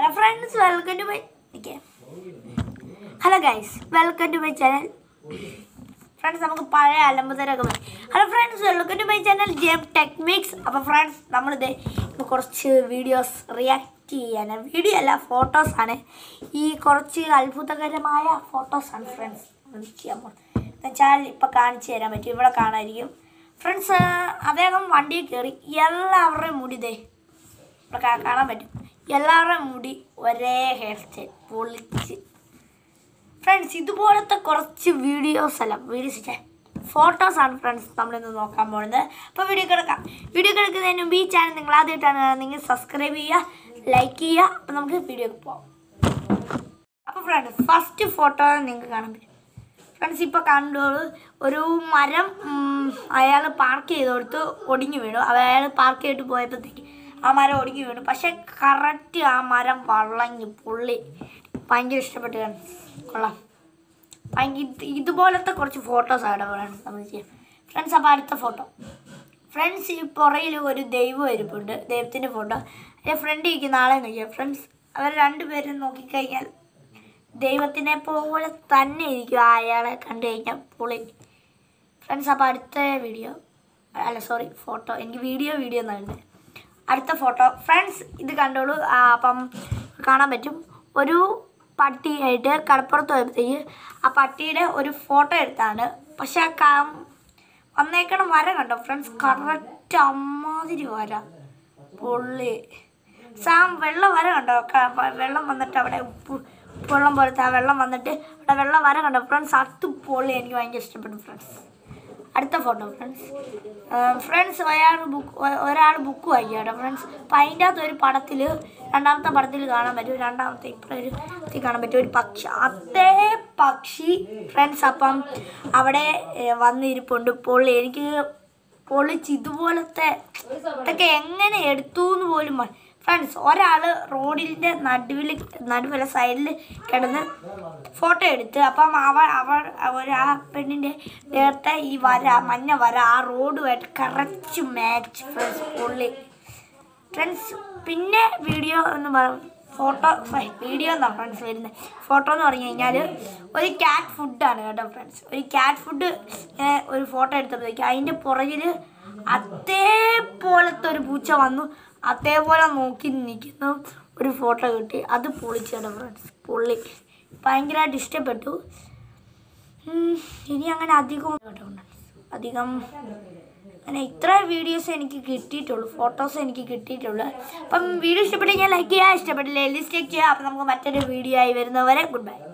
Friends welcome to my hello guys welcome to my channel friends നമുക്ക് പഴയ അലമ്പതരൊക്കെ പോയി ഹലോ ഫ്രണ്ട്സ് വെൽക്കം ടു മൈ ചാനൽ ജെം ടെക്നിക്സ് അപ്പോൾ ഫ്രണ്ട്സ് നമ്മളിത് ഇന്ന് കുറച്ച് വീഡിയോസ് റിയാക്ട് ചെയ്യാനാണ് വീഡിയോ അല്ല ഫോട്ടോസാണ് ഈ കുറച്ച് അത്ഭുതകരമായ ഫോട്ടോസാണ് ഫ്രണ്ട്സ് നമ്മൾ ചെയ്യാൻ പോകുന്നത് എന്നുവെച്ചാൽ ഇപ്പോൾ കാണിച്ചു തരാൻ പറ്റും ഇവിടെ കാണാമായിരിക്കും ഫ്രണ്ട്സ് അദ്ദേഹം വണ്ടിയിൽ കയറി എല്ലാവരുടെയും മുടി ദേ ഇവിടെ കാ- കാണാൻ പറ്റും എല്ലാവരുടെയും മുടി ഒരേ ഹെയർ സ്റ്റൈൽ പൊളിച്ച് ഫ്രണ്ട്സ് ഇതുപോലത്തെ കുറച്ച് വീഡിയോസ് അല്ല വീഡിയോസ് ഫോട്ടോസ് ആണ് ഫ്രണ്ട്സ് നമ്മളിന്ന് നോക്കാൻ പോകുന്നത് അപ്പോൾ വീഡിയോ കിടക്കാം വീഡിയോ കിടക്കുന്നതിന് മുമ്പ് ഈ ചാനൽ നിങ്ങൾ ആദ്യമായിട്ടാണ് കാണുന്നതെങ്കിൽ സബ്സ്ക്രൈബ് ചെയ്യുക ലൈക്ക് ചെയ്യുക അപ്പോൾ നമുക്ക് വീഡിയോ പോകാം അപ്പോൾ ഫ്രണ്ട്സ് ഫസ്റ്റ് ഫോട്ടോ നിങ്ങൾക്ക് കാണാൻ പറ്റും ഫ്രണ്ട്സ് ഇപ്പോൾ കണ്ടോളൂ ഒരു മരം അയാൾ പാർക്ക് ചെയ്ത് കൊടുത്ത് ഒടിഞ്ഞു വീണു അയാൾ പാർക്ക് ചെയ്തിട്ട് പോയപ്പോഴത്തേക്ക് ആ മരം ഒടിഞ്ഞു വീണു പക്ഷെ കറക്റ്റ് ആ മരം വളഞ്ഞു പുള്ളി ഭയങ്കര ഇഷ്ടപ്പെട്ടു ഫ്രണ്ട്സ് കൊള്ളാം ഭയങ്കര ഇത് ഇതുപോലത്തെ കുറച്ച് ഫോട്ടോസ് ആണ് ഫ്രണ്ട്സ് നമ്മൾ ചെയ്യാം ഫ്രണ്ട്സ് അപ്പോൾ അടുത്ത ഫോട്ടോ ഫ്രണ്ട്സ് ഈ പുറയിൽ ഒരു ദൈവം ഇരിപ്പുണ്ട് ദൈവത്തിൻ്റെ ഫോട്ടോ അതിൻ്റെ ഫ്രണ്ട് ഇരിക്കുന്ന ആളെ നോക്കിയാൽ ഫ്രണ്ട്സ് അവർ രണ്ടുപേരും നോക്കിക്കഴിഞ്ഞാൽ ദൈവത്തിനെ പോലെ തന്നെ ഇരിക്കും ആ അയാളെ കണ്ടു കഴിഞ്ഞാൽ പുളി ഫ്രണ്ട്സ് അപ്പോൾ അടുത്ത വീഡിയോ അല്ല സോറി ഫോട്ടോ എനിക്ക് വീഡിയോ വീഡിയോ എന്നായിരുന്നു അടുത്ത ഫോട്ടോ ഫ്രണ്ട്സ് ഇത് കണ്ടോളൂ ആ, അപ്പം കാണാൻ പറ്റും ഒരു പട്ടിയായിട്ട് കടപ്പുറത്ത് പോയപ്പോഴത്തേക്ക് ആ പട്ടിയുടെ ഒരു ഫോട്ടോ എടുത്താണ് പക്ഷെ ആ ക- വന്നേക്കണ വര കണ്ടോ ഫ്രണ്ട്സ് കറക്റ്റ് അമ്മാതിരി വര പൊള്ളി സാം വെള്ളം വര കണ്ടോ ക- വ- വെള്ളം വന്നിട്ട് അവിടെ ഉപ്പ് വെള്ളം പോലത്തെ ആ വെള്ളം വന്നിട്ട് അവിടെ വെള്ളം വര കണ്ടോ ഫ്രണ്ട്സ് അത് പൊള്ളി എനിക്ക് ഭയങ്കര ഇഷ്ടപ്പെട്ടു ഫ്രണ്ട്സ് അടുത്ത ഫോട്ടോ ഫ്രണ്ട്സ് ഫ്രണ്ട്സ് ഒരാൾ ബുക്ക് ഒരാൾ ബുക്ക് വായിക്കുക കേട്ടോ ഫ്രണ്ട്സ് അപ്പം അതിൻ്റെ അകത്ത് ഒരു പടത്തിൽ രണ്ടാമത്തെ പടത്തിൽ കാണാൻ പറ്റും രണ്ടാമത്തെ ഇപ്പം ഒരു ഇതിൽ കാണാൻ പറ്റും ഒരു പക്ഷി അതേ പക്ഷി ഫ്രണ്ട്സ് അപ്പം അവിടെ ഏ, വന്നിരിപ്പുണ്ട് പൊള്ളി എനിക്ക് പൊളിച്ച് ഇതുപോലത്തെ ഇതൊക്കെ എങ്ങനെ എടുത്തു എന്ന് പോലും ഫ്രണ്ട്സ് ഒരാൾ റോഡിൻ്റെ നടുവിൽ നടുവിലെ സൈഡിൽ കിടന്ന് ഫോട്ടോ എടുത്ത് അപ്പം അവ അവൾ അവർ ആ പെണ്ണിൻ്റെ നേരത്തെ ഈ വര മഞ്ഞ വര ആ റോഡുമായിട്ട് കറക്റ്റ് മാച്ച് ഫ്രണ്ട്സ് പൊള്ളി ഫ്രണ്ട്സ് പിന്നെ വീഡിയോ എന്ന് പറ ഫോട്ടോ വീഡിയോ എന്നാണ് ഫ്രണ്ട്സ് വരുന്നത് ഫോട്ടോ എന്ന് പറഞ്ഞു കഴിഞ്ഞാൽ ഒരു ക്യാറ്റ് ഫുഡാണ് കേട്ടോ ഫ്രണ്ട്സ് ഒരു ക്യാറ്റ് ഫുഡ് ഇങ്ങനെ ഒരു ഫോട്ടോ എടുത്തപ്പോഴത്തേക്ക് അതിൻ്റെ പുറകിൽ അതേപോലത്തെ ഒരു പൂച്ച വന്നു അതേപോലെ നോക്കി നിൽക്കുന്ന ഒരു ഫോട്ടോ കിട്ടി അത് പൊളിച്ചു കേട്ടോ ഫ്രണ്ട്സ് പൊള്ളി ഭയങ്കരമായിട്ട് ഇഷ്ടപ്പെട്ടു ഉം, ഇനി അങ്ങനെ അധികം കേട്ടോ friends. അധികം അങ്ങനെ ഇത്ര വീഡിയോസ് എനിക്ക് കിട്ടിയിട്ടുള്ളൂ ഫോട്ടോസ് എനിക്ക് കിട്ടിയിട്ടുള്ളൂ അപ്പം വീഡിയോ ഇഷ്ടപ്പെട്ട് ഞാൻ ലൈക്ക് ചെയ്യുക ഇഷ്ടപ്പെട്ടില്ല ലിസ്റ്റ് ചെയ്യുക അപ്പം നമുക്ക് മറ്റൊരു വീഡിയോ ആയി വരുന്നവരെ ഗുഡ് ബൈ